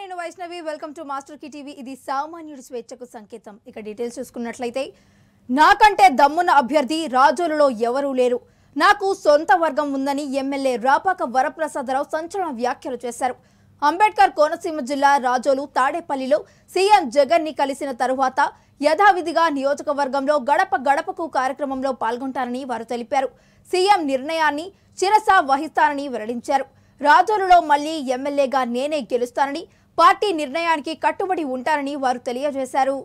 నేను Vaishnavi welcome to master కి TV ఇది సామాన్యుడి స్వేచ్ఛకు సంకేతం ఇక డీటెయిల్స్ చూసుకున్నట్లయితే నాకంటే దమ్మున్న అభ్యర్థి రాజోలులో ఎవరూ లేరు నాకు సొంత వర్గం ఉందని ఎమ్మెల్యే రాపాక వరప్రసాదరావు సంచలన వ్యాఖ్యలు చేశారు అంబేద్కర్ కోనసీమ జిల్లా రాజోలు తాడేపల్లిలో సీఎం జగన్ ని కలిసిన తరువాత యథావిధిగా నియోజకవర్గంలో గడప గడపకు కార్యక్రమంలో పాల్గొంటారని వారు తెలిపారు సీఎం నిర్ణయాన్ని చిరస వహిస్తానని వెల్లడించారు రాజోలులో మళ్లీ ఎమ్మెల్యేగా నేనే గెలుస్తానని పార్టీ నిర్ణయానికి కట్టుబడి ఉంటారని వారు తెలియజేశారు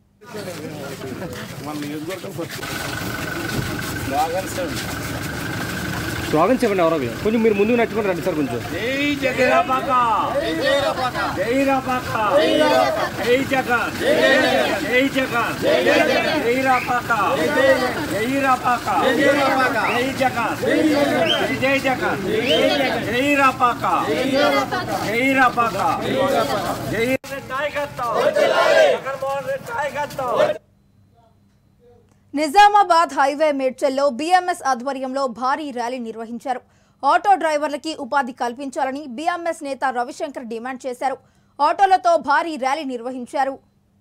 మన నియోజకవర్గం ఫస్ట్ స్లోగన్స్ స్లోగన్స్ చెప్పండి ఎవరో ఒకరు. కొంచెం మీరు ముందుకు నడుచుకుని రండి సార్ కొంచెం జై జగరాపాక జై రాపాక జై రాపాక జై జగన్ జై జగన్ జై రాపాక జై రాపాక జై జగన్ జై జగన్ జై రాపాక జై రాపాక జై నాయకత్వం జగన్మోహన్ రెడ్డి నాయకత్వం నిజామాబాద్ హైవే మేడ్చల్లో బీఎంఎస్ ఆధ్వర్యంలో భారీ ర్యాలీ నిర్వహించారు ఆటో డ్రైవర్లకి ఉపాధి కల్పించాలని బీఎంఎస్ నేత రవిశంకర్ డిమాండ్ చేశారు ఆటోలతో భారీ ర్యాలీ నిర్వహించారు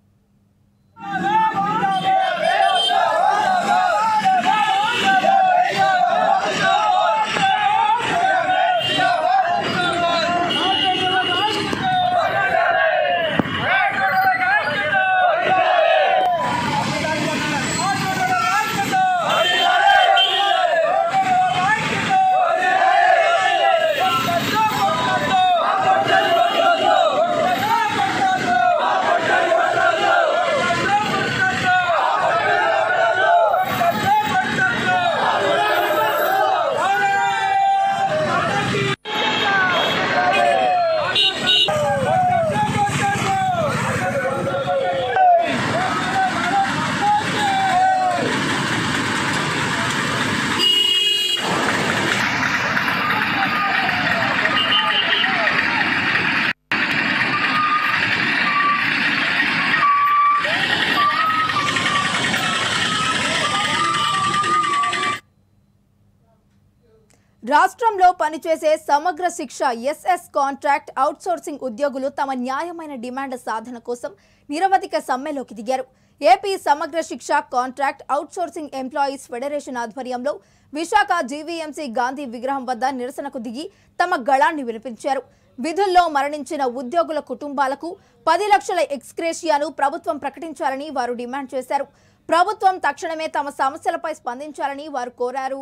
రాష్ట్రంలో పనిచేసే సమగ్ర శిక్ష ఎస్ఎస్ కాంట్రాక్ట్ అవుట్సోర్సింగ్ ఉద్యోగులు తమ న్యాయమైన డిమాండ్ల సాధన కోసం నిరవధిక సమ్మెలోకి దిగారు ఏపీ సమగ్ర శిక్ష కాంట్రాక్ట్ అవుట్సోర్సింగ్ ఎంప్లాయీస్ ఫెడరేషన్ ఆధ్వర్యంలో విశాఖ జీవీఎంసీ గాంధీ విగ్రహం వద్ద నిరసనకు దిగి తమ గళాన్ని వినిపించారు విధుల్లో మరణించిన ఉద్యోగుల కుటుంబాలకు పది లక్షల ఎక్స్క్రేషియాను ప్రభుత్వం ప్రకటించాలని వారు డిమాండ్ చేశారు ప్రభుత్వం తక్షణమే తమ సమస్యలపై స్పందించాలని వారు కోరారు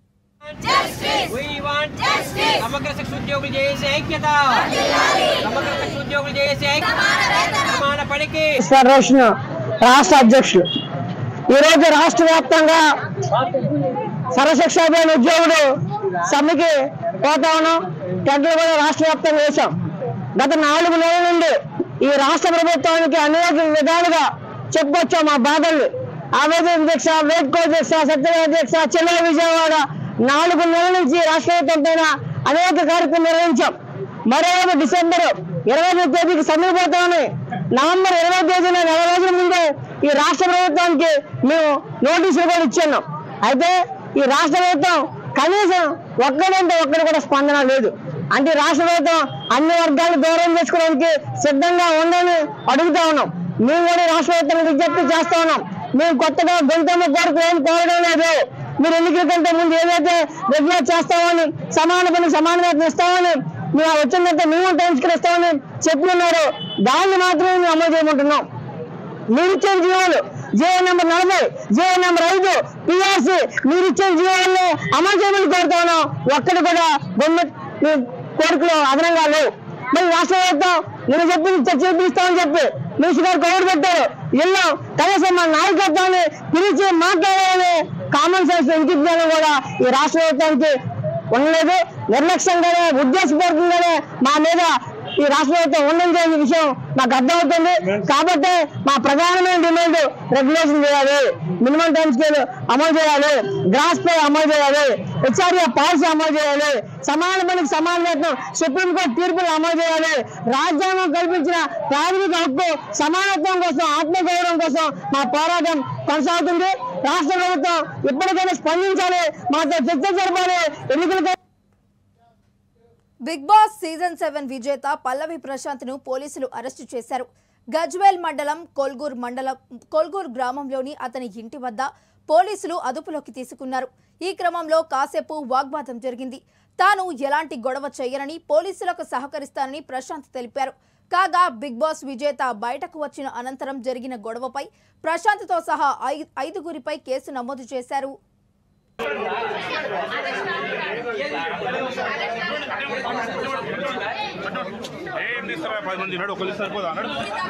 We want సమగ్ర శిక్ష ఉద్యోగులు చేసే ఐక్యత సమగ్ర శిక్ష ఉద్యోగులు చేసే ఐక్యత సమాన పనికి ఫెడరేషన్ రాష్ట్ర అధ్యక్షులు ఈరోజు రాష్ట్ర వ్యాప్తంగా సర్వశిక్షాభియాన్ ఉద్యోగులు సమ్మెకి పోతా ఉన్నాం టెంట్లు కూడా రాష్ట్ర వ్యాప్తంగా వేశాం గత నాలుగు నెలల నుండి ఈ రాష్ట్ర ప్రభుత్వానికి అనేక విధాలుగా చెప్పుకొచ్చాం మా బాధల్ని ఆవేదన దీక్ష వేట్కో దీక్ష సత్యవేద దీక్ష చెన్నై విజయవాడ నాలుగు నెలల నుంచి రాష్ట్ర ప్రభుత్వం పైన అనేక కార్యక్రమాలు నిర్వహించాం మరో డిసెంబర్ ఇరవై ఐదు తేదీకి సమీపోతా ఉన్నాయి నవంబర్ ఇరవై తేదీన నెల రోజుల ముందే ఈ రాష్ట్ర ప్రభుత్వానికి మేము నోటీసులు కూడా ఇచ్చున్నాం అయితే ఈ రాష్ట్ర ప్రభుత్వం కనీసం ఒక్కడంటే ఒక్కడు కూడా స్పందన లేదు అంటే ఈ రాష్ట్ర ప్రభుత్వం అన్ని వర్గాలు దూరం చేసుకోవడానికి సిద్ధంగా ఉందని అడుగుతా ఉన్నాం మేము కూడా ఈ రాష్ట్ర ప్రభుత్వానికి విజ్ఞప్తి చేస్తా ఉన్నాం మేము కొత్తగా గొంతమ్మ కోరిక ఏం కోరడం లేదు మీరు ఎన్నికల కంటే ముందు ఏదైతే రెగ్యులర్ చేస్తామని సమాన పని సమాన వేతనం ఇస్తామని మీరు వచ్చిందంటే మేము టైంస్కరిస్తామని చెప్పిన్నారు దాన్ని మాత్రమే మేము అమలు చేయమంటున్నాం మీరు ఇచ్చే జీవోలు జీవో నెంబర్ నలభై జీవో నెంబర్ ఐదు పిఆర్సి మీరు ఇచ్చే జీవోలను అమలు చేయమని కోరుతా ఉన్నాం ఒక్కటి కూడా గవర్నమెంట్ మీ కోరికలు అదనంగా లేవు మరి రాష్ట్ర ప్రభుత్వం నేను చెప్పింది చేపిస్తామని చెప్పి మినిస్టర్ గారు కౌరు పెట్టారు ఎన్నో కనీసం మా నాయకత్వాన్ని పిలిచి మాట్లాడాలని కామన్ సెన్స్ విజ్ఞానం కూడా ఈ రాష్ట్ర ప్రభుత్వానికి ఉండలేదు నిర్లక్ష్యంగానే ఉద్దేశపూర్వకంగానే మా మీద ఈ రాష్ట్ర ప్రభుత్వం ఉందని అనే విషయం నాకు అర్థమవుతుంది కాబట్టి మా ప్రధానమైన డిమాండ్ రెగ్యులేషన్ చేయాలి మినిమం టైం స్కేల్ అమలు చేయాలి గ్రాస్ పే అమలు చేయాలి హెచ్ఆర్ఏ పాలసీ అమలు చేయాలి సమాన పనికి సమాన వేతనం సుప్రీంకోర్టు తీర్పులు అమలు చేయాలి రాజ్యాంగం కల్పించిన ప్రాథమిక హక్కు సమానత్వం కోసం ఆత్మగౌరవం కోసం మా పోరాటం కొనసాగుతుంది రాష్ట్ర ప్రభుత్వం ఇప్పటికైనా స్పందించాలి మాతో చర్చ జరపాలి ఎన్నికల బిగ్ బాస్ సీజన్ సెవెన్ విజేత పల్లవి ప్రశాంత్ ను పోలీసులు అరెస్టు చేశారు గజ్వేల్ మండలం కొల్గూర్ మండలం కొల్గూర్ గ్రామంలోని అతని ఇంటి వద్ద పోలీసులు అదుపులోకి తీసుకున్నారు ఈ క్రమంలో కాసేపు వాగ్వాదం జరిగింది తాను ఎలాంటి గొడవ చేయనని పోలీసులకు సహకరిస్తానని ప్రశాంత్ తెలిపారు కాగా బిగ్ బాస్ విజేత బయటకు వచ్చిన అనంతరం జరిగిన గొడవపై ప్రశాంత్తో సహా ఐ- ఐదుగురిపై కేసు నమోదు చేశారు ఏం తీస్తారా పది మంది ఉన్నాడు ఒకళ్ళు సరిపోదా అన్నాడు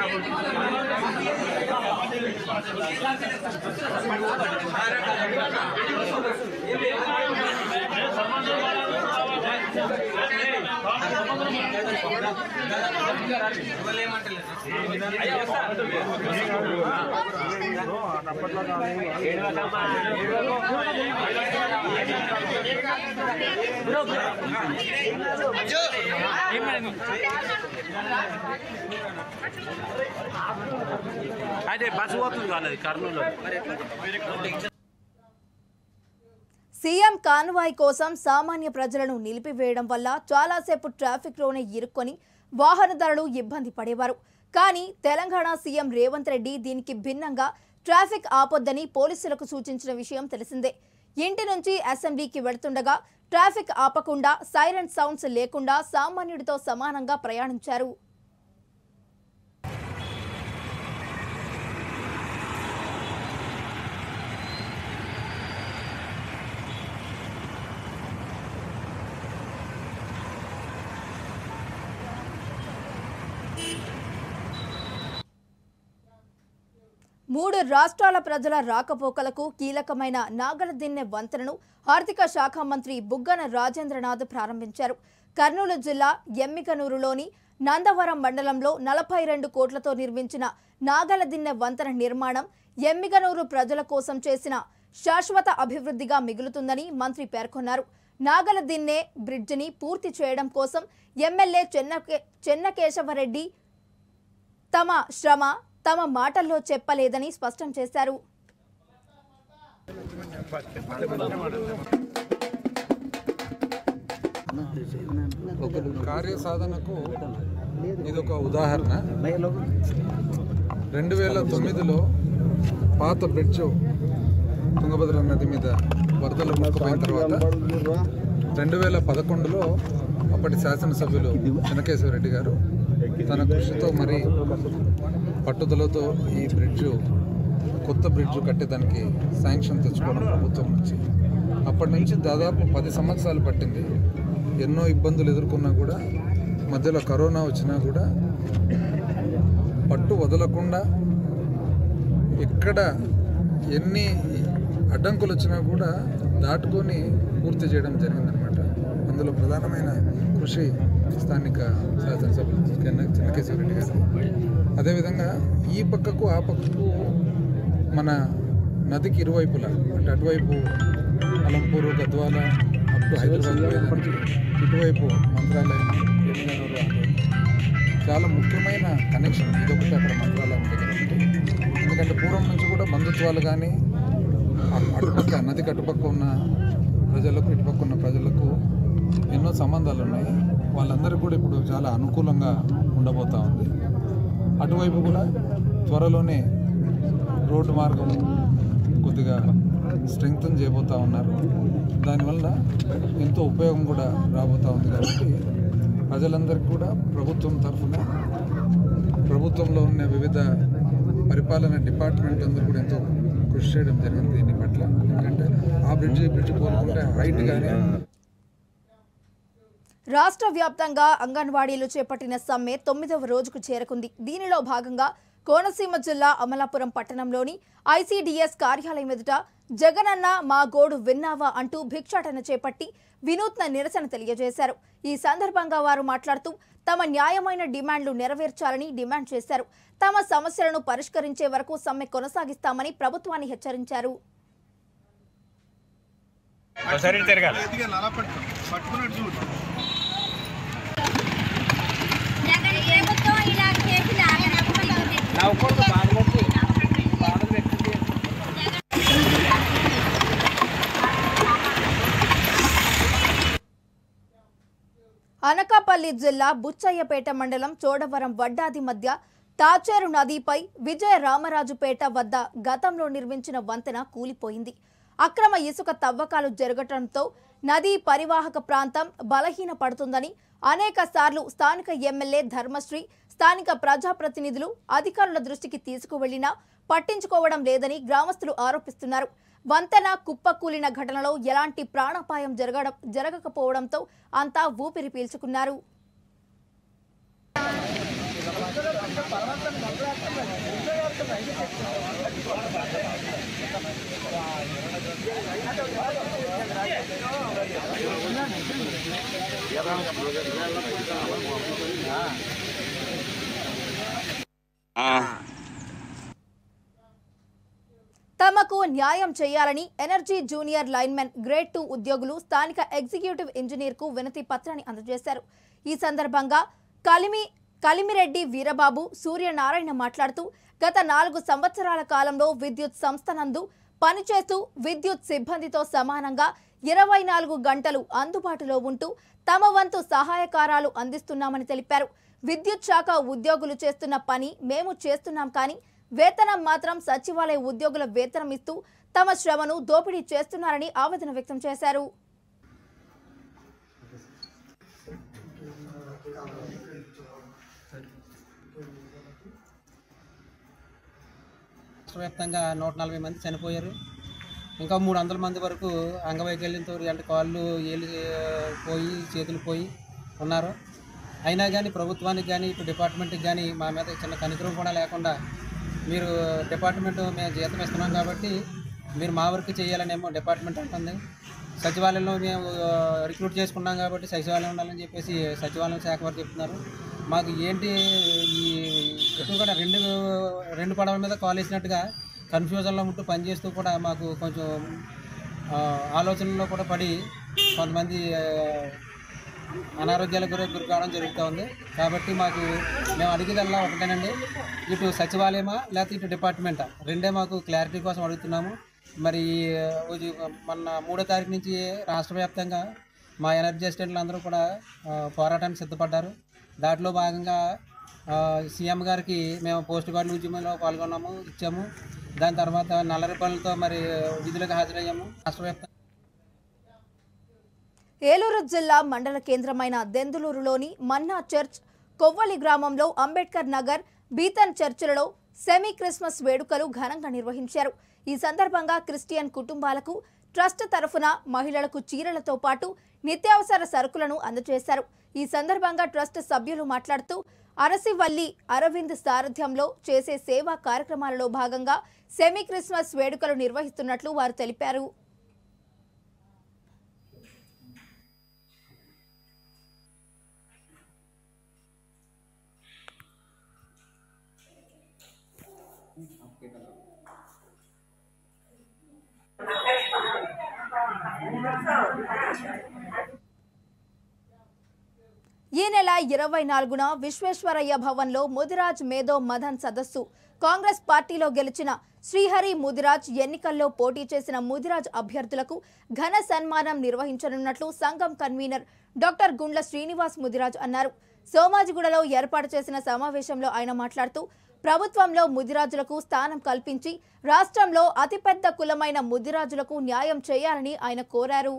అదే బస్సు పోతుంది కాలేదు కర్నూలు సీఎం కాన్వాయ్ కోసం సామాన్య ప్రజలను నిలిపివేయడం వల్ల చాలాసేపు ట్రాఫిక్లోనే ఇరుక్కొని వాహనదారులు ఇబ్బంది పడేవారు కానీ తెలంగాణ సీఎం రేవంత్ రెడ్డి దీనికి భిన్నంగా ట్రాఫిక్ ఆపొద్దని పోలీసులకు సూచించిన విషయం తెలిసిందే ఇంటి నుంచి అసెంబ్లీకి వెళ్తుండగా ట్రాఫిక్ ఆపకుండా సైరన్ సౌండ్స్ లేకుండా సామాన్యుడితో సమానంగా ప్రయాణించారు మూడు రాష్ట్రాల ప్రజల రాకపోకలకు కీలకమైన నాగలదిన్నె వంతెనను ఆర్థిక శాఖ మంత్రి బుగ్గన రాజేంద్రనాథ్ ప్రారంభించారు కర్నూలు జిల్లా ఎమ్మికనూరులోని నందవరం మండలంలో నలభై రెండు కోట్లతో నిర్మించిన నాగలదిన్నె వంతెన నిర్మాణం ఎమ్మిగనూరు ప్రజల కోసం చేసిన శాశ్వత అభివృద్ధిగా మిగులుతుందని మంత్రి పేర్కొన్నారు నాగలదిన్నె బ్రిడ్జిని పూర్తి చేయడం కోసం ఎమ్మెల్యే చెన్నకే చెన్నకేశవరెడ్డి తమ శ్రమ తమ మాటల్లో చెప్పలేదని స్పష్టం చేశారు కార్యసాధనకు ఇది ఒక ఉదాహరణ రెండు వేల తొమ్మిదిలో పాత బ్రిడ్జ్ తుంగభద్ర నది మీద వరదలు ముక్కుపోయిన తర్వాత రెండు వేల పదకొండులో అప్పటి శాసనసభ్యులు చెనకేశ్వరరెడ్డి గారు తన కృషితో మరి పట్టుదలతో ఈ బ్రిడ్జ్ కొత్త బ్రిడ్జ్ కట్టేదానికి శాంక్షన్ తెచ్చుకోవడం ప్రభుత్వం నుంచి అప్పటి నుంచి దాదాపు పది సంవత్సరాలు పట్టింది ఎన్నో ఇబ్బందులు ఎదుర్కొన్నా కూడా మధ్యలో కరోనా వచ్చినా కూడా పట్టు వదలకుండా ఎక్కడ ఎన్ని అడ్డంకులు వచ్చినా కూడా దాటుకొని పూర్తి చేయడం జరిగిందనమాట అందులో ప్రధానమైన కృషి స్థానిక శాసనసభ్యులు చెన్న చెన్నకేశ్వరరెడ్డి గారు అదేవిధంగా ఈ పక్కకు ఆ పక్కకు మన నదికి ఇరువైపులా అంటే అటువైపు అలంపూరు గద్వాల అప్ టు హైదరాబాద్ పోయేదానికి ఇటువైపు మంత్రాలయం ఎమ్మిగనూరు అటువైపు చాలా ముఖ్యమైన కనెక్షన్ ఇదొకటి అక్కడ మంత్రాలయం దగ్గర ఉంది ఎందుకంటే పూర్వం నుంచి కూడా బంధుత్వాలు కానీ అ- అటుపక్క నదికి అటుపక్క ఉన్న ప్రజలకు ఇటుపక్క ఉన్న ప్రజలకు ఎన్నో సంబంధాలు ఉన్నాయి వాళ్ళందరికీ కూడా ఇప్పుడు చాలా అనుకూలంగా ఉండబోతా ఉంది అటువైపు కూడా త్వరలోనే రోడ్డు మార్గం కొద్దిగా స్ట్రెంగ్తన్ చేయబోతా ఉన్నారు దానివల్ల ఎంతో ఉపయోగం కూడా రాబోతా ఉంది కాబట్టి ప్రజలందరికీ కూడా ప్రభుత్వం తరఫున ప్రభుత్వంలో ఉన్న వివిధ పరిపాలన డిపార్ట్మెంట్ అందరూ కూడా ఎంతో కృషి చేయడం జరిగింది దీని పట్ల ఎందుకంటే ఆ బ్రిడ్జ్ ఈ బ్రిడ్జ్ పోలుకుంటే హైట్ కానీ రాష్ట్ర వ్యాప్తంగా అంగన్వాడీలు చేపట్టిన సమ్మె తొమ్మిదవ రోజుకు చేరుకుంది దీనిలో భాగంగా కోనసీమ జిల్లా అమలాపురం పట్టణంలోని ఐసీడీఎస్ కార్యాలయం ఎదుట జగనన్న మా గోడు విన్నావా అంటూ భిక్షాటన చేపట్టి వినూత్న నిరసన తెలియజేశారు ఈ సందర్భంగా వారు మాట్లాడుతూ తమ న్యాయమైన డిమాండ్లు నెరవేర్చాలని డిమాండ్ చేశారు తమ సమస్యలను పరిష్కరించే వరకు సమ్మె కొనసాగిస్తామని ప్రభుత్వాన్ని హెచ్చరించారు ఒకసారి తిరగాలి జగన్ ప్రభుత్వం ఇలా చేసిన అనకాపల్లి జిల్లా బుచ్చయ్యపేట మండలం చోడవరం వడ్డాది మధ్య తాచేరు నదిపై విజయ రామరాజుపేట వద్ద గతంలో నిర్మించిన వంతెన కూలిపోయింది అక్రమ ఇసుక తవ్వకాలు జరగటంతో నదీ పరివాహక ప్రాంతం బలహీన పడుతుందని అనేక సార్లు స్థానిక ఎమ్మెల్యే ధర్మశ్రీ స్థానిక ప్రజాప్రతినిధులు అధికారుల దృష్టికి తీసుకువెళ్లినా పట్టించుకోవడం లేదని గ్రామస్తులు ఆరోపిస్తున్నారు వంతెన కుప్పకూలిన ఘటనలో ఎలాంటి ప్రాణాపాయం జరగడం జరగకపోవడంతో అంతా ఊపిరి పీల్చుకున్నారు తమకు న్యాయం చేయాలని energy junior lineman grade two ఉద్యోగులు స్థానిక ఎగ్జిక్యూటివ్ ఇంజనీర్ కు వినతి పత్రాన్ని అందజేశారు ఈ సందర్భంగా కలిమి కలిమిరెడ్డి వీరబాబు సూర్యనారాయణ మాట్లాడుతూ గత నాలుగు సంవత్సరాల కాలంలో విద్యుత్ సంస్థ నందు పనిచేస్తూ విద్యుత్ సిబ్బందితో సమానంగా ఇరవై నాలుగు గంటలు అందుబాటులో ఉంటూ తమ వంతు సహాయకారాలు అందిస్తున్నామని తెలిపారు విద్యుత్ శాఖ ఉద్యోగులు చేస్తున్న పని మేము చేస్తున్నాం కానీ వేతనం మాత్రం సచివాలయ ఉద్యోగుల వేతనం ఇస్తూ తమ శ్రమను దోపిడీ చేస్తున్నారని ఆవేదన వ్యక్తం చేశారు రాష్ట్ర వ్యాప్తంగా నూట నలభై మంది చనిపోయారు ఇంకా మూడు వందల మంది వరకు అంగవైకల్యంతో అంటే కాళ్ళు ఏళ్ళు ఆ, పోయి చేతులు పోయి ఉన్నారు అయినా కానీ ప్రభుత్వానికి కానీ ఇటు డిపార్ట్మెంట్కి కానీ మా మీద చిన్న కనికరం కూడా లేకుండా మీరు డిపార్ట్మెంట్ మేము జీతం ఇస్తున్నాం కాబట్టి మీరు మా వర్క్ చేయాలనేమో డిపార్ట్మెంట్ అంటుంది సచివాలయంలో మేము ఆ, రిక్రూట్ చేసుకున్నాం కాబట్టి సచివాలయం ఉండాలని చెప్పేసి సచివాలయం శాఖ వారు చెప్తున్నారు మాకు ఏంటి ఈ ఎక్కువ కూడా రెండు రెండు పడవల మీద కాల్ వేసినట్టుగా కన్ఫ్యూజన్లో ఉంటూ పనిచేస్తూ కూడా మాకు కొంచెం ఆ, ఆలోచనలో కూడా పడి కొంతమంది ఆ, అనారోగ్యాలకు గురి గురి కావడం జరుగుతూ ఉంది కాబట్టి మాకు మేము అడిగేదల్లా ఒకటేనండి ఇటు సచివాలయమా లేకపోతే ఇటు డిపార్ట్మెంటా రెండే మాకు క్లారిటీ కోసం అడుగుతున్నాము మరి ఈ మొన్న మూడో తారీఖు నుంచి రాష్ట్ర వ్యాప్తంగా మా ఎనర్జీ అసిస్టెంట్లు అందరూ కూడా ఆ, పోరాటానికి సిద్ధపడ్డారు దాంట్లో భాగంగా ఆ, సీఎం గారికి మేము పోస్ట్ కార్డుల ఉద్యమంలో పాల్గొన్నాము ఇచ్చాము దాని తర్వాత నల్ల రూపాయలతో మరి విధులకు హాజరయ్యాము రాష్ట్ర వ్యాప్తంగా ఏలూరు జిల్లా మండల కేంద్రమైన దెందులూరులోని మన్నా చర్చ్ కొవ్వలి గ్రామంలో అంబేద్కర్ నగర్ బీతన్ చర్చిలలో సెమీ క్రిస్మస్ వేడుకలు ఘనంగా నిర్వహించారు ఈ సందర్భంగా క్రిస్టియన్ కుటుంబాలకు ట్రస్ట్ తరఫున మహిళలకు చీరలతో పాటు నిత్యావసర సరుకులను అందజేశారు ఈ సందర్భంగా ట్రస్ట్ సభ్యులు మాట్లాడుతూ అరసివల్లి అరవింద్ సారథ్యంలో చేసే సేవా కార్యక్రమాలలో భాగంగా సెమీ క్రిస్మస్ వేడుకలు నిర్వహిస్తున్నట్లు వారు తెలిపారు ఈ నెల ఇరవై నాలుగున విశ్వేశ్వరయ్య భవన్లో ముదిరాజ్ మేధో మదన్ సదస్సు కాంగ్రెస్ పార్టీలో గెలిచిన శ్రీహరి ముదిరాజ్ ఎన్నికల్లో పోటీ చేసిన ముదిరాజ్ అభ్యర్థులకు ఘన సన్మానం నిర్వహించనున్నట్లు సంఘం కన్వీనర్ డాక్టర్ గుండ్ల శ్రీనివాస్ ముదిరాజ్ అన్నారు సోమాజిగూడలో ఏర్పాటు చేసిన సమావేశంలో ఆయన మాట్లాడుతూ ప్రభుత్వంలో ముదిరాజులకు స్థానం కల్పించి రాష్ట్రంలో అతిపెద్ద కులమైన ముదిరాజులకు న్యాయం చేయాలని ఆయన కోరారు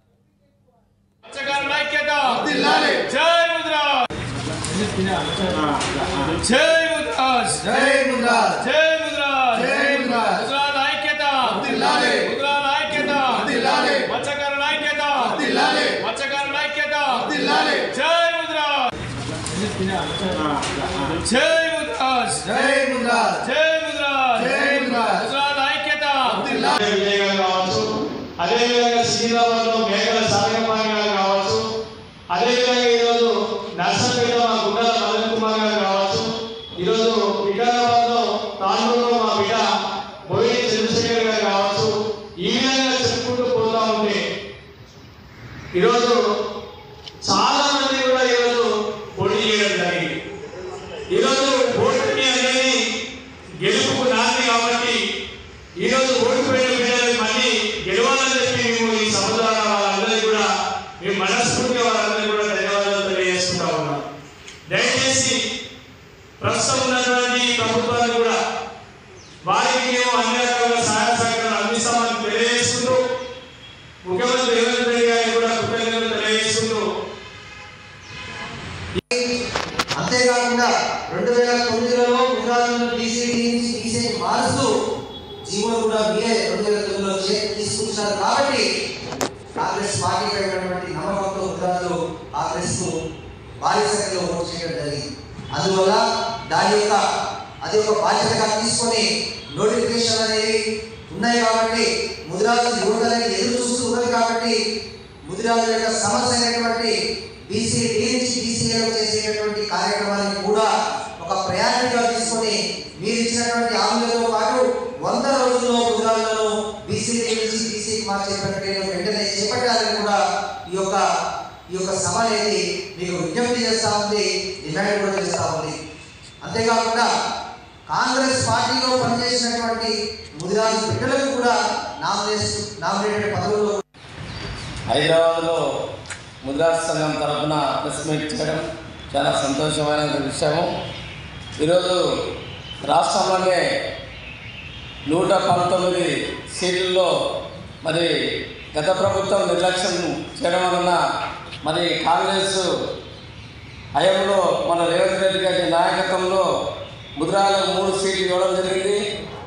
విజయ్ గారు కావచ్చు అదేవిధంగా శ్రీరామంలో మేఘల సాగరపాణి గారు కావచ్చు అదేవిధంగా ఈరోజు నర్సంపేట మా గుండాల మదన్ కుమార్ గారు కావచ్చు ఈరోజు వికారాబాద్లో తాండూరులో మా బిడ్డ బోయిని చంద్రశేఖర్ గారు కావచ్చు ఈ విధంగా చెప్పుకుంటూ పోతా ఉంటే ఈరోజు చాలా మంది కూడా ఈరోజు పోటీ చేయడం జరిగింది ఈరోజు ఓటమి అనేది గెలుపుకు నాంది కాబట్టి ఈరోజు ఓడిపోయిన పిల్లలు మళ్ళీ గెలవాలని చెప్పి మేము ఈ సముదాయ వాళ్ళందరికీ కూడా మేము మనస్ఫూర్తిగా వాళ్ళందరికీ కూడా ధన్యవాదాలు తెలియజేస్తున్నాం జీవోలు కూడా మీరే రెండు వేల తొమ్మిదిలో చే- తీసుకొచ్చినారు కాబట్టి కాంగ్రెస్ పార్టీపై ఉన్నటువంటి నమ్మకంతో ముద్రాజులు కాంగ్రెస్ కు భారీ సంఖ్యలో ఓటు చేయడం జరిగింది అందువల్ల దాని యొక్క అది ఒక బాధ్యతగా తీసుకొని నోటిఫికేషన్ అనేది ఉన్నాయి కాబట్టి ముదిరాజు యువత అనేది ఎదురు చూస్తూ ఉన్నది కాబట్టి ముదిరాజుల యొక్క సమస్య అయినటువంటి బీసీ డి నుంచి బీసీఏలో చేసేటటువంటి కార్యక్రమాన్ని కూడా ఒక ప్రయాణిగా తీసుకొని మీరు ఇచ్చినటువంటి హామీలతో పాటు వంద రోజుల్లో ముదిరాజులను బీసీ డి నుంచి బీసీకి మార్చే ప్రక్రియను వెంటనే చేపట్టాలని కూడా ఈ యొక్క ఈ యొక్క సభ అనేది మీకు విజ్ఞప్తి చేస్తా ఉంది డిమాండ్ కూడా చేస్తా ఉంది అంతేకాకుండా కాంగ్రెస్ పార్టీలో పనిచేసినటువంటి ముదిరాజు బిడ్డలకు కూడా నామినేషన్ నామినేటెడ్ పదవుల్లో హైదరాబాద్లో ముద్రాస్ సంఘం తరఫున ప్రెస్ మీట్ చేయడం చాలా సంతోషమైన విషయము ఈరోజు రాష్ట్రంలోనే నూట పంతొమ్మిది సీట్లలో మరి గత ప్రభుత్వం నిర్లక్ష్యం చేయడం వలన మరి కాంగ్రెస్ హయాంలో మన రేవంత్ రెడ్డి గారి నాయకత్వంలో ముద్రాలకు మూడు సీట్లు ఇవ్వడం జరిగింది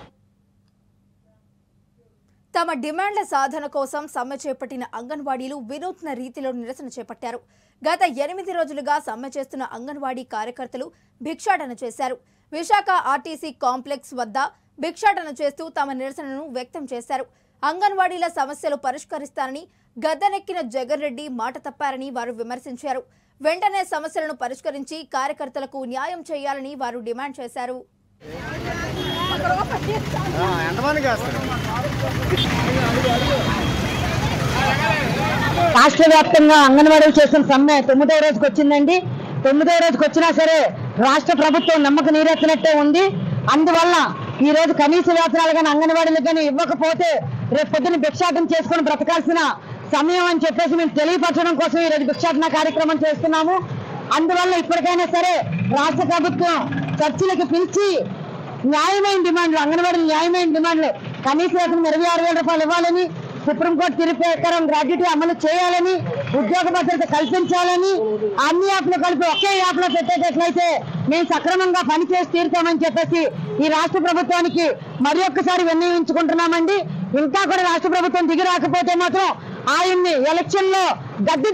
తమ డిమాండ్ల సాధన కోసం సమ్మె చేపట్టిన అంగన్వాడీలు వినూత్న రీతిలో నిరసన చేపట్టారు గత ఎనిమిది రోజులుగా సమ్మె చేస్తున్న అంగన్వాడీ కార్యకర్తలు భిక్షాటన చేశారు విశాఖ ఆర్టీసీ కాంప్లెక్స్ వద్ద భిక్షాటన చేస్తూ తమ నిరసనను వ్యక్తం చేశారు అంగన్వాడీల సమస్యలు పరిష్కరిస్తానని గద్దెనెక్కిన జగన్ రెడ్డి మాట తప్పారని వారు విమర్శించారు వెంటనే సమస్యలను పరిష్కరించి కార్యకర్తలకు న్యాయం చేయాలని వారు డిమాండ్ చేశారు రాష్ట్ర వ్యాప్తంగా అంగన్వాడీలు చేసిన సమ్మె తొమ్మిదో రోజుకి వచ్చిందండి తొమ్మిదో రోజుకి వచ్చినా సరే రాష్ట్ర ప్రభుత్వం నమ్మక నీరెత్తినట్టే ఉంది అందువల్ల ఈ రోజు కనీస వేతనాలు కానీ అంగన్వాడీలకు కానీ ఇవ్వకపోతే రేపు పొద్దున భిక్షాటన చేసుకొని బ్రతకాల్సిన సమయం అని చెప్పేసి మేము తెలియపరచడం కోసం ఈ రోజు భిక్షాటన కార్యక్రమం చేస్తున్నాము అందువల్ల ఇప్పటికైనా సరే రాష్ట్ర ప్రభుత్వం చర్చలకు పిలిచి న్యాయమైన డిమాండ్లు అంగన్వాడీ న్యాయమైన డిమాండ్లు కనీస వేతనం ఇరవై ఆరు వేల రూపాయలు ఇవ్వాలని సుప్రీంకోర్టు తీర్పు ప్రకారం గ్రాడ్యుటీ అమలు చేయాలని ఉద్యోగ భద్రత కల్పించాలని అన్ని యాప్లు కలిపి ఒకే యాప్ లో పెట్టేటట్లయితే మేము సక్రమంగా పనిచేసి తీరుతామని చెప్పేసి ఈ రాష్ట్ర ప్రభుత్వానికి మరి ఒక్కసారి విన్నవించుకుంటున్నామండి ఇంకా కూడా రాష్ట్ర ప్రభుత్వం దిగి రాకపోతే మాత్రం ఆయన్ని ఎలక్షన్ లో గద్దె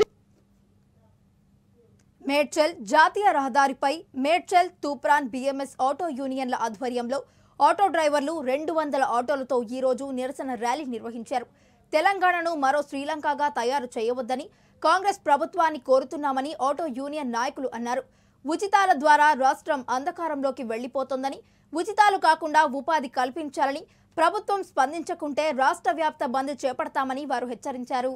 మేడ్చల్ జాతీయ రహదారిపై మేడ్చల్ తూప్రాన్ బిఎంఎస్ ఆటో యూనియన్ల ఆధ్వర్యంలో ఆటో డ్రైవర్లు రెండు వందల ఆటోలతో ఈ రోజు నిరసన ర్యాలీ నిర్వహించారు తెలంగాణను మరో శ్రీలంకగా తయారు చేయవద్దని కాంగ్రెస్ ప్రభుత్వాన్ని కోరుతున్నామని ఆటో యూనియన్ నాయకులు అన్నారు ఉచితాల ద్వారా రాష్ట్రం అంధకారంలోకి వెళ్లిపోతోందని ఉచితాలు కాకుండా ఉపాధి కల్పించాలని ప్రభుత్వం స్పందించకుంటే రాష్ట్ర వ్యాప్త బంద్ చేపడతామని వారు హెచ్చరించారు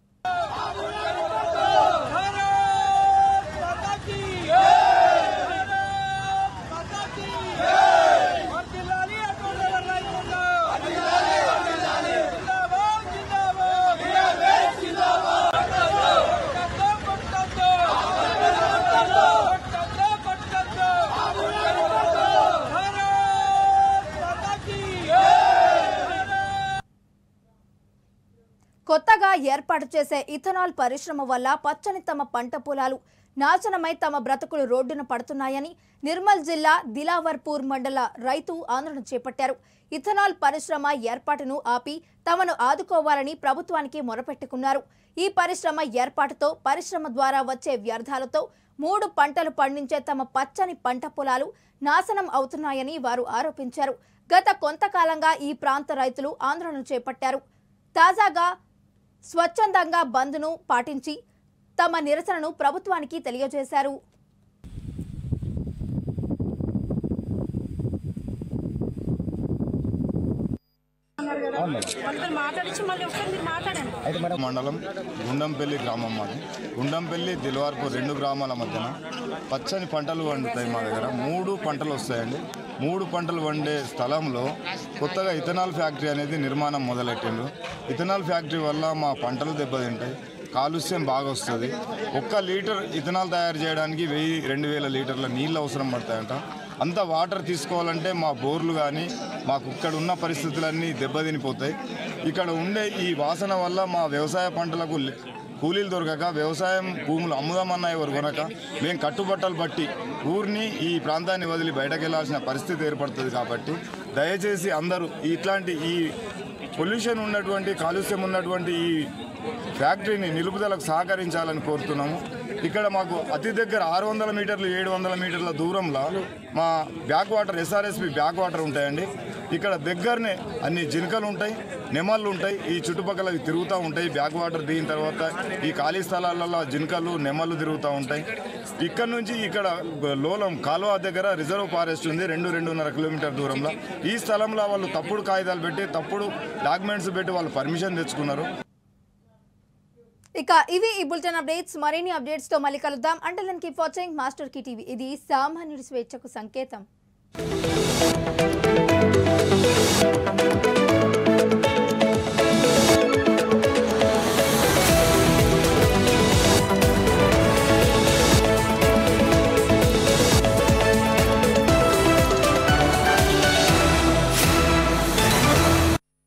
కొత్తగా ఏర్పాటు చేసే ఇథనాల్ పరిశ్రమ వల్ల పచ్చని తమ పంట పొలాలు నాశనమై తమ బ్రతుకులు రోడ్డున పడుతున్నాయని నిర్మల్ జిల్లా దిలావర్పూర్ మండల రైతు ఆందోళన చేపట్టారు ఇథనాల్ పరిశ్రమ ఏర్పాటును ఆపి తమను ఆదుకోవాలని ప్రభుత్వానికి మొరపెట్టుకున్నారు ఈ పరిశ్రమ ఏర్పాటుతో పరిశ్రమ ద్వారా వచ్చే వ్యర్థాలతో మూడు పంటలు పండించే తమ పచ్చని పంట పొలాలు నాశనం అవుతున్నాయని వారు ఆరోపించారు గత కొంతకాలంగా ఈ ప్రాంత రైతులు ఆందోళన చేపట్టారు తాజాగా స్వచ్ఛందంగా బంద్ను పాటించి తమ నిరసనను ప్రభుత్వానికి తెలియజేశారు మండలం గుండంపల్లి గ్రామం మాది గుండంపల్లి దిల్వార్పూర్ రెండు గ్రామాల మధ్యన పచ్చని పంటలు పండుతాయి మా దగ్గర మూడు పంటలు వస్తాయండి మూడు పంటలు వండే స్థలంలో కొత్తగా ఇథనాల్ ఫ్యాక్టరీ అనేది నిర్మాణం మొదలెట్టిండ్రు ఇథనాల్ ఫ్యాక్టరీ వల్ల మా పంటలు దెబ్బతింటాయి కాలుష్యం బాగా వస్తుంది ఒక్క లీటర్ ఇథనాల్ తయారు చేయడానికి వెయ్యి రెండు వేల లీటర్ల నీళ్ళు అవసరం పడతాయంట అంత వాటర్ తీసుకోవాలంటే మా బోర్లు కానీ మాకు ఇక్కడ ఉన్న పరిస్థితులన్నీ దెబ్బతినిపోతాయి ఇక్కడ ఉండే ఈ వాసన వల్ల మా వ్యవసాయ పంటలకు లే- కూలీలు దొరకక వ్యవసాయం భూములు అమ్ముదామన్నా ఎవరు కొనక మేము కట్టుబట్టలు బట్టి ఊరిని ఈ ప్రాంతాన్ని వదిలి బయటకు వెళ్లాల్సిన పరిస్థితి ఏర్పడుతుంది కాబట్టి దయచేసి అందరూ ఇట్లాంటి ఈ పొల్యూషన్ ఉన్నటువంటి కాలుష్యం ఉన్నటువంటి ఈ ఫ్యాక్టరీని నిలుపుదలకు సహకరించాలని కోరుతున్నాము ఇక్కడ మాకు అతి దగ్గర ఆరు వందల మీటర్లు ఏడు వందల మీటర్ల దూరంలో మా back water SRSP back water ఉంటాయండి ఇక్కడ దగ్గరనే అన్ని జింకలు ఉంటాయి నెమళ్ళు ఉంటాయి ఈ చుట్టుపక్కల ఇవి తిరుగుతూ ఉంటాయి బ్యాక్ వాటర్ దిగిన తర్వాత ఈ ఖాళీ స్థలాలలో జింకలు నెమళ్ళు తిరుగుతూ ఉంటాయి ఇక్కడ నుంచి ఇక్కడ లోలం కాలువ దగ్గర రిజర్వ్ ఫారెస్ట్ ఉంది రెండు రెండున్నర కిలోమీటర్ దూరంలో ఈ స్థలంలో వాళ్ళు తప్పుడు కాగితాలు పెట్టి తప్పుడు డాక్యుమెంట్స్ పెట్టి వాళ్ళు పర్మిషన్ తెచ్చుకున్నారు ఇక ఇవి ఈ బులెటిన్ అప్డేట్స్ మరిన్ని అప్డేట్స్ తో మళ్ళీ కలుద్దాం అంటే కీప్ వాచింగ్ మాస్టర్ కి టీవీ ఇది సామాన్యుడి స్వేచ్ఛకు సంకేతం